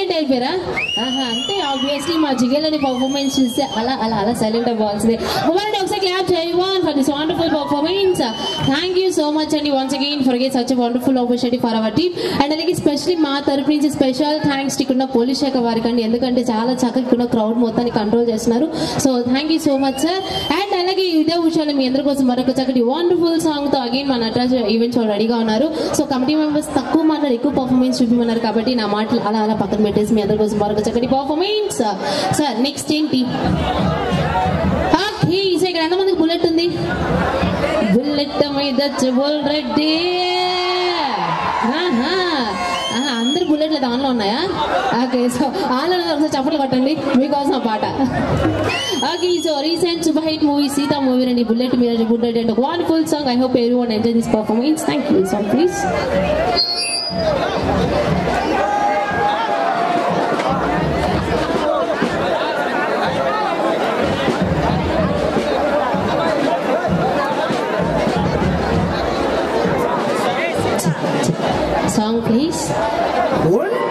Silent అయిపోయారా ఆహా అంటే ఆబ్వియస్లీ మా జిగేలని పర్ఫార్మెన్స్ చూస్తే అలా అలా అలా సైలెంట్ అవ్వాల్సిందే మొబైల్ ఒకసారి క్లాప్ చేయవన్ for this wonderful performance thank you so much అండి once again for get such wonderful opportunity for our team and అలాగే స్పెషల్లీ మా తరపు నుంచి స్పెషల్ థ్యాంక్స్ ఇక్కడ పోలీస్ శాఖ వారికి అండి ఎందుకంటే చాలా చక్కగా ఇక్కడ క్రౌడ్ మొత్తాన్ని కంట్రోల్ చేస్తున్నారు so thank you so much sir and అలాగే ఇదే విషయాలు మీ అందరి కోసం మరొక చక్కటి వండర్ఫుల్ సాంగ్ తో అగైన్ మా నటరాజ్ ఈవెంట్స్ వాళ్ళు రెడీగా ఉన్నారు సో కమిటీ మెంబర్స్ తక్కువ మాట్లాడి ఎక్కువ పర్ఫార్మెన్స్ చూపించమన్నారు కాబట్టి నా మాటలు అలా అలా పక్కన పెట్టేసి మీ అందరి కోసం మరొక చక్కటి పర్ఫార్మెన్స్ సార్ నెక్స్ట్ ఏంటి ఓకే సో ఇక్కడ ఎంతమందికి బుల్లెట్ ఉంది బుల్లెట్ మీద బుల్ రెడ్డి ఆహా. ఆహా, అందరు బుల్లెట్లు దానిలో ఉన్నాయా ఓకే సో ఆన్లో ఒకసారి చప్పట్లు కొట్టండి మీకోసం ఆ పాట okay so recent super hit movie Seetha movie రండి బుల్లెట్ మీద bullet and wonderful song I hope everyone enjoy this performance thank you song please Song please. One,